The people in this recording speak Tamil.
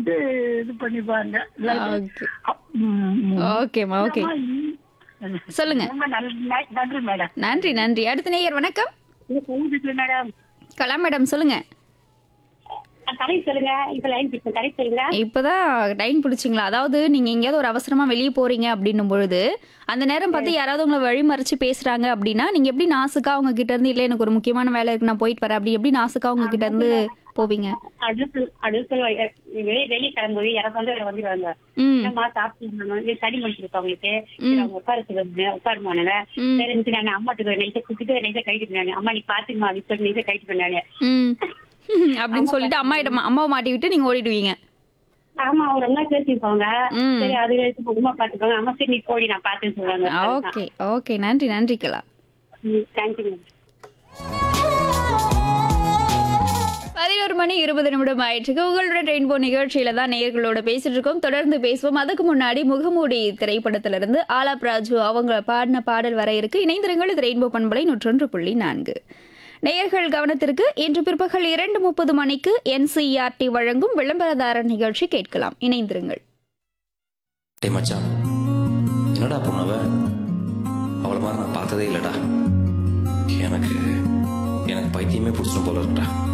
கேட்டு இது பண்ணிப்பாங்க ஓகே அப்- ம், ம். ஓகேம்மா ஓகே சொல்லுங்க ரொம்ப நல்- ந- நன்றி மேடம் நன்றி நன்றி அடுத்த நேயர் வணக்கம் இது சொல்லுங்க மேடம் கலா மேடம் சொல்லுங்க கடை சொல்லுங்க இப்ப லைன் பிடிச்ச கடை சொல்லுங்க இப்பதான் லைன் பிடிச்சிங்களா அதாவது நீங்க எங்கேயாவது ஒரு அவசரமா வெளியே போறீங்க அப்படின்னும் பொழுது அந்த நேரம் பார்த்து யாராவது உங்களை வழிமறிச்சு பேசுறாங்க அப்படின்னா நீங்க எப்படி நாசுக்கா அவங்க கிட்ட இருந்து இல்ல எனக்கு ஒரு முக்கியமான வேலை இருக்கு நான் போயிட்டு வரேன் அப்படி எப்படி நாசுக்கா அவங்க கிட்ட இருந்து போவீங்க அடுத்து அடுத்து வெளியே வெளியே கிளம்புது எனக்கு வந்து வந்துடுவாங்க ம் என்னம்மா சாப்பிட்டு சளி முடிச்சிருக்கோம் அவங்களுக்கு சரி, அவங்க உட்கார சொல்லுங்க உட்காருமானுங்க ம். சரி நான் அம்மாட்டுக்கு நைஸை குடிச்சிட்டு நைஸை கைட்டு பண்ணாங்க அம்மா நீ பாத்துக்கமா அப்படின்னு சொல்லி நைஸை கைட்டு பண்ணாங்க ம் அப்படின்னு சொல்லிட்டு அம்மா கிட்ட அம்மாவை மாட்டி விட்டு நீங்க ஓடிடுவீங்க ஆமா அவங்க நல்லா பேசிருப்பாங்க ம். சரி அது வரைக்கும் அம்மா பாத்துக்கோங்க அம்மா சரி நீ போடி நான் பாத்துன்னு சொல்லுவாங்க ஓகே ஓகே நன்றி நன்றி கலா தேங்க்யூ பதினோரு மணி இருபது நிமிடம் ஆயிடுச்சு உங்களோட ரெயின்போ நிகழ்ச்சியில தான் நேயர்களோட பேசிட்டு இருக்கோம் தொடர்ந்து பேசுவோம் அதுக்கு முன்னாடி முகமூடி திரைப்படத்திலிருந்து ஆலாப் ராஜு அவங்க பாடின பாடல் வர இருக்கு இணைந்திருங்கள் இது ரெயின்போ பண்பலை நூற்றொன்று புள்ளி நான்கு நேயர்கள் கவனத்திற்கு இன்று பிற்பகல் இரண்டு முப்பது மணிக்கு என்சிஆர்டி வழங்கும் விளம்பரதாரர் நிகழ்ச்சி கேட்கலாம் இணைந்திருங்கள் டேய் மச்சான் என்னடா பொண்ணவ அவளை மாதிரி நான் பார்த்ததே இல்லடா எனக்கு எனக்கு பைத்தியமே பிடிச்சிடும் போல இருக்குடா